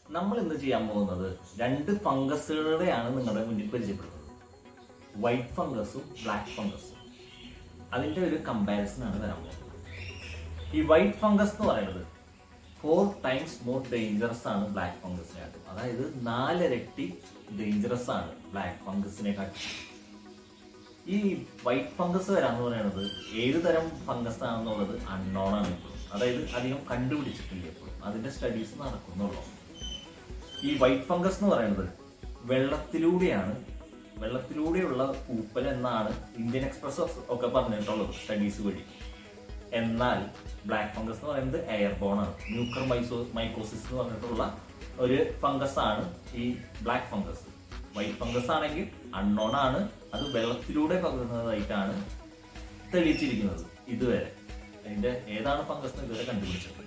നമ്മൾ ഇന്ന് ചെയ്യാൻ പോകുന്നത് രണ്ട് ഫംഗസുകളുടെയാണ് നിങ്ങളുടെ മുന്നിൽ പരിചയപ്പെടുന്നത് വൈറ്റ് ഫംഗസും ബ്ലാക്ക് ഫംഗസും അതിന്റെ ഒരു കമ്പാരിസൺ ആണ് വരാൻ പോകുന്നത് ഈ വൈറ്റ് ഫംഗസ് എന്ന് പറയുന്നത് ഫോർ ടൈംസ് മോർ ഡേഞ്ചറസ് ആണ് ബ്ലാക്ക് ഫംഗസിനെക്കാട്ടും അതായത് നാലിരട്ടി ഡേഞ്ചറസ് ആണ് ബ്ലാക്ക് ഫംഗസിനെക്കാട്ടും ഈ വൈറ്റ് ഫംഗസ് വരാന്ന് പറയുന്നത് ഏത് തരം ഫംഗസ് ആണെന്നുള്ളത് അൺനോൺ ആണ് ഇപ്പോഴും അതായത് അധികം കണ്ടുപിടിച്ചിട്ടില്ല ഇപ്പോഴും അതിന്റെ സ്റ്റഡീസ് നടക്കുന്നുള്ളൂ ഈ വൈറ്റ് ഫംഗസ് എന്ന് പറയുന്നത് വെള്ളത്തിലൂടെയാണ് വെള്ളത്തിലൂടെയുള്ള പൂപ്പൽ എന്നാണ് ഇന്ത്യൻ എക്സ്പ്രസ് ഒക്കെ പറഞ്ഞിട്ടുള്ളത് സ്റ്റഡീസ് വഴി എന്നാൽ ബ്ലാക്ക് ഫംഗസ് എന്ന് പറയുന്നത് എയർബോൺ ആണ് ന്യൂക്കർ മൈസോ മൈക്കോസിസ് എന്ന് പറഞ്ഞിട്ടുള്ള ഒരു ഫംഗസ് ആണ് ഈ ബ്ലാക്ക് ഫംഗസ് വൈറ്റ് ഫംഗസ് ആണെങ്കിൽ അൺനോൺ ആണ് അത് വെള്ളത്തിലൂടെ പകരുന്നതായിട്ടാണ് തെളിയിച്ചിരിക്കുന്നത് ഇതുവരെ അതിന്റെ ഏതാണ് ഫംഗസ് എന്ന് ഇതുവരെ കണ്ടുപിടിച്ചിട്ടില്ല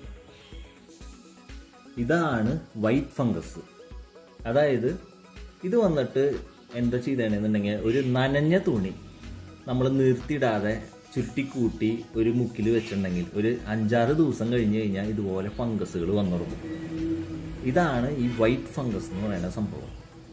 ഇതാണ് വൈറ്റ് ഫംഗസ് അതായത് ഇത് വന്നിട്ട് എന്താ ചെയ്തേണെന്നുണ്ടെങ്കിൽ ഒരു നനഞ്ഞ തുണി നമ്മൾ നിർത്തിയിടാതെ ചുരുട്ടിക്കൂട്ടി ഒരു മുക്കിൽ വെച്ചിട്ടുണ്ടെങ്കിൽ ഒരു അഞ്ചാറ് ദിവസം കഴിഞ്ഞ് കഴിഞ്ഞാൽ ഇതുപോലെ ഫംഗസുകൾ വന്നു തുടങ്ങും ഇതാണ് ഈ വൈറ്റ് ഫംഗസ് എന്ന് പറയുന്ന സംഭവം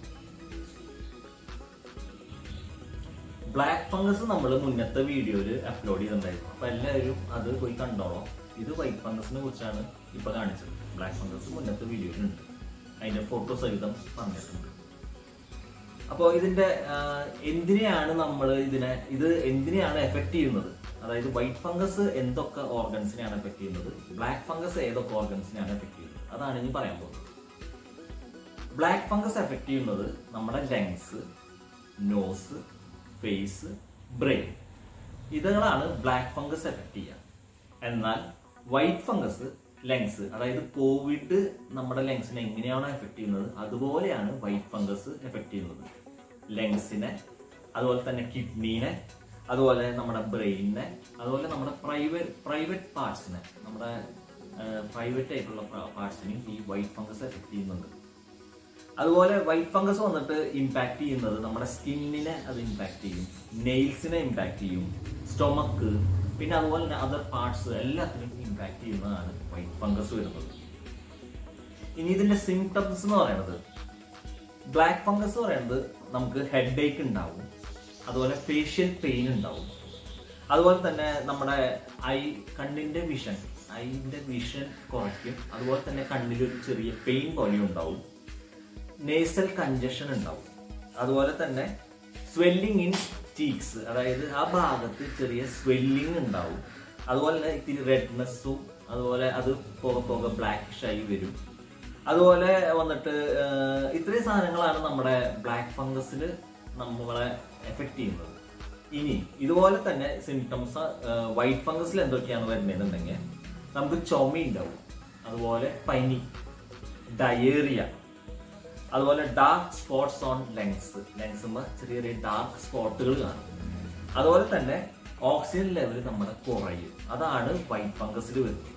ബ്ലാക്ക് ഫംഗസ് നമ്മൾ മുന്നത്തെ വീഡിയോയിൽ അപ്ലോഡ് ചെയ്തിട്ടുണ്ടായിരുന്നു അപ്പൊ എല്ലാവരും അത് പോയി കണ്ടോളാം ഇത് വൈറ്റ് ഫംഗസിനെ കുറിച്ചാണ് ഇപ്പൊ കാണിച്ചത് ബ്ലാക്ക് ഫംഗസ് മുന്നത്തെ വീഡിയോയിലുണ്ട് അതിന്റെ ഫോട്ടോ സഹിതം പറഞ്ഞിട്ടുണ്ട് അപ്പോൾ ഇതിന്റെ ആ, എന്തിനെയാണ് നമ്മൾ ഇതിനെ ഇത് എന്തിനെയാണ് എഫക്ട് ചെയ്യുന്നത് അതായത് വൈറ്റ് ഫംഗസ് എന്തൊക്കെ ഓർഗൻസിനെയാണ് എഫക്ട് ചെയ്യുന്നത് ബ്ലാക്ക് ഫംഗസ് ഏതൊക്കെ ഓർഗൻസിനെയാണ് എഫക്ട് ചെയ്യുന്നത് അതാണ് ഇനി പറയാൻ പോകുന്നത് ബ്ലാക്ക് ഫംഗസ് എഫക്ട് ചെയ്യുന്നത് നമ്മുടെ ലങ്സ് നോസ് ഫേസ് ബ്രെയിൻ ഇതുകളാണ് ബ്ലാക്ക് ഫംഗസ് എഫക്ട് ചെയ്യുക എന്നാൽ വൈറ്റ് ഫംഗസ് ലങ്സ് അതായത് കോവിഡ് നമ്മുടെ ലങ്സിനെ എങ്ങനെയാണോ എഫക്ട് ചെയ്യുന്നത് അതുപോലെയാണ് വൈറ്റ് ഫംഗസ് എഫക്ട് ചെയ്യുന്നത് ലങ്സിനെ അതുപോലെ തന്നെ കിഡ്നീനെ അതുപോലെ നമ്മുടെ ബ്രെയിനിനെ അതുപോലെ നമ്മുടെ പ്രൈവറ്റ് പ്രൈവറ്റ് പാർട്സിനെ നമ്മുടെ പ്രൈവറ്റ് ആയിട്ടുള്ള പാർട്സിനെയും ഈ വൈറ്റ് ഫംഗസ് എഫക്ട് ചെയ്യുന്നുണ്ട് അതുപോലെ വൈറ്റ് ഫംഗസ് വന്നിട്ട് ഇമ്പാക്ട് ചെയ്യുന്നത് നമ്മുടെ സ്കിന്നിനെ അത് ഇമ്പാക്ട് ചെയ്യും നെയിൽസിനെ ഇമ്പാക്ട് ചെയ്യും സ്റ്റൊമക്ക് പിന്നെ അതുപോലെ തന്നെ അതർ പാർട്സ് എല്ലാത്തിനും ഇമ്പാക്ട് ചെയ്യുന്നതാണ് വൈറ്റ് ഫംഗസ് വരുന്നത് ഇനി ഇതിന്റെ സിംറ്റംസ് എന്ന് പറയുന്നത് ബ്ലാക്ക് ഫംഗസ് പറയുന്നത് നമുക്ക് ഹെഡ് ഏക്ക് ഉണ്ടാവും അതുപോലെ ഫേഷ്യൽ പെയിൻ ഉണ്ടാവും അതുപോലെ തന്നെ നമ്മുടെ ഐ കണ്ണിന്റെ വിഷൻ ഐന്റെ വിഷൻ കുറയ്ക്കും അതുപോലെ തന്നെ കണ്ണിൽ ഒരു ചെറിയ പെയിൻ പോലെ ഉണ്ടാവും നേസൽ കഞ്ചഷൻ ഉണ്ടാവും അതുപോലെ തന്നെ സ്വെല്ലിങ് ഇൻ ചീക്സ് അതായത് ആ ഭാഗത്ത് ചെറിയ സ്വെല്ലിങ് ഉണ്ടാവും അതുപോലെ തന്നെ ഇത്തിരി റെഡ്നെസ്സും അതുപോലെ അത് പോകെ പോകെ ബ്ലാക്കിഷ് ആയി വരും അതുപോലെ വന്നിട്ട് ആഹ്, ഇത്രയും സാധനങ്ങളാണ് നമ്മുടെ ബ്ലാക്ക് ഫംഗസിൽ നമ്മളെ എഫക്ട് ചെയ്യുന്നത് ഇനി ഇതുപോലെ തന്നെ സിംറ്റംസ് വൈറ്റ് ഫംഗസിൽ എന്തൊക്കെയാണ് വരുന്നതെന്നുണ്ടെങ്കിൽ നമുക്ക് ചുമ ഉണ്ടാവും അതുപോലെ പനി ഡയേറിയ അതുപോലെ ഡാർക്ക് സ്പോട്ട്സ് ഓൺ ലെങ്സ് ലെങ്സുമ്പോ ചെറിയ ചെറിയ ഡാർക്ക് സ്പോട്ടുകൾ കാണും അതുപോലെ തന്നെ ഓക്സിജൻ ലെവൽ നമ്മുടെ കുറയും അതാണ് വൈറ്റ് ഫംഗസിൽ വരുന്നത്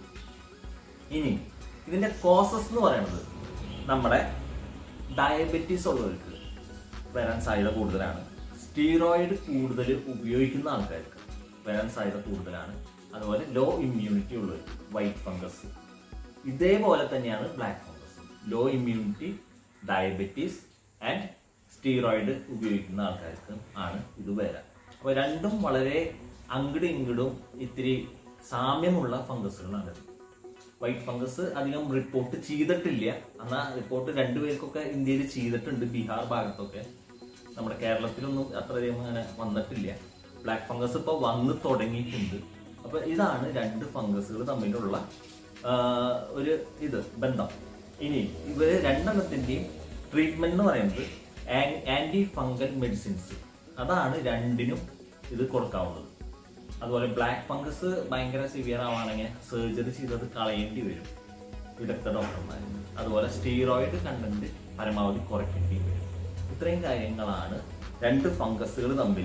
ഇനി ഇതിന്റെ കോസസ് എന്ന് പറയുന്നത് നമ്മുടെ ഡയബറ്റീസ് ഉള്ളവർക്ക് വരാൻ സാധ്യത കൂടുതലാണ് സ്റ്റീറോയിഡ് കൂടുതൽ ഉപയോഗിക്കുന്ന ആൾക്കാർക്ക് വരാൻ സാധ്യത കൂടുതലാണ് അതുപോലെ ലോ ഇമ്മ്യൂണിറ്റി ഉള്ളവർക്ക് വൈറ്റ് ഫംഗസ് ഇതേപോലെ തന്നെയാണ് black fungus low immunity diabetes and steroid ഉപയോഗിക്കുന്ന ആൾക്കാർക്ക് ആണ് ഇത് വരാം അപ്പൊ രണ്ടും വളരെ അങ്ങടും ഇങ്ങടും ഇത്തിരി സാമ്യമുള്ള ഫംഗസുകളാണ് വൈറ്റ് ഫംഗസ് അധികം റിപ്പോർട്ട് ചെയ്തിട്ടില്ല എന്നാൽ റിപ്പോർട്ട് രണ്ടുപേർക്കൊക്കെ ഇന്ത്യയിൽ ചെയ്തിട്ടുണ്ട് ബീഹാർ ഭാഗത്തൊക്കെ നമ്മുടെ കേരളത്തിലൊന്നും അത്രയധികം അങ്ങനെ വന്നിട്ടില്ല ബ്ലാക്ക് ഫംഗസ് ഇപ്പോൾ വന്ന് തുടങ്ങിയിട്ടുണ്ട് അപ്പൊ ഇതാണ് രണ്ട് ഫംഗസുകൾ തമ്മിലുള്ള ആ, ഒരു ഇത് ബന്ധം ഇനി ഇവര് രണ്ടെണ്ണത്തിന്റെയും ട്രീറ്റ്മെന്റ് എന്ന് പറയുന്നത് ആന്റി ഫംഗൽ മെഡിസിൻസ് അതാണ് രണ്ടിനും ഇത് കൊടുക്കാവുന്നത് അതുപോലെ ബ്ലാക്ക് ഫംഗസ് ഭയങ്കര സിവിയർ ആവുകയാണെങ്കിൽ സർജറി ചെയ്തത് കളയേണ്ടി വരും വിദഗ്ധ ഡോക്ടർമാർ അതുപോലെ സ്റ്റീറോയിഡ് കണ്ടന്റ് പരമാവധി കുറയ്ക്കേണ്ടി വരും ഇത്രയും കാര്യങ്ങളാണ് രണ്ട് ഫംഗസുകൾ തമ്മിൽ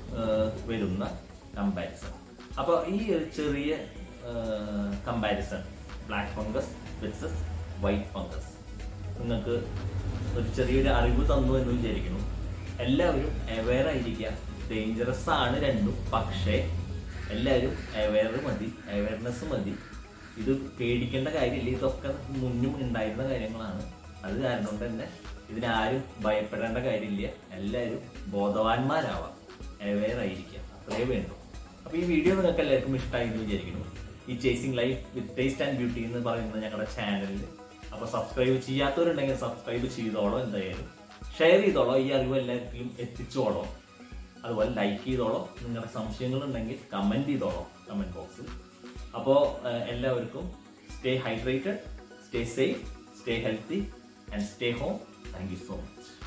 വരുന്ന കമ്പാരിസൺ അപ്പോൾ ഈ ഒരു ചെറിയ comparison black fungus versus white fungus നിങ്ങൾക്ക് ഒരു ചെറിയൊരു അറിവ് തന്നു എന്ന് വിചാരിക്കുന്നു എല്ലാവരും അവെയർ ആയിരിക്കുക ഡേഞ്ചറസ് ആണ് രണ്ടും പക്ഷേ എല്ലാവരും അവെയർ മതി അവയർനെസ് മതി ഇത് പേടിക്കേണ്ട കാര്യമില്ല ഇതൊക്കെ മുന്നും ഉണ്ടായിരുന്ന കാര്യങ്ങളാണ് അത് കാരണം കൊണ്ട് തന്നെ ഇതിനാരും ഭയപ്പെടേണ്ട കാര്യമില്ല എല്ലാവരും ബോധവാന്മാരാവാം അവെയർ ആയിരിക്കുക അത്രേ വേണ്ടു അപ്പൊ ഈ വീഡിയോ നിങ്ങൾക്ക് എല്ലാവർക്കും ഇഷ്ടമായി എന്ന് വിചാരിക്കുന്നു ഈ chasing life with taste and beauty എന്ന് പറയുന്ന ഞങ്ങളുടെ ചാനലിൽ അപ്പൊ സബ്സ്ക്രൈബ് ചെയ്യാത്തവരുണ്ടെങ്കിൽ സബ്സ്ക്രൈബ് ചെയ്തോളോ എന്തായാലും ഷെയർ ചെയ്തോളോ ഈ അറിവ് എല്ലാവർക്കും എത്തിച്ചോളോ അതുപോലെ ലൈക്ക് ചെയ്തോളോ നിങ്ങളുടെ സംശയങ്ങളുണ്ടെങ്കിൽ കമന്റ് ചെയ്തോളോ കമന്റ് ബോക്സിൽ അപ്പോൾ എല്ലാവർക്കും stay hydrated stay safe stay healthy and stay home thank you so much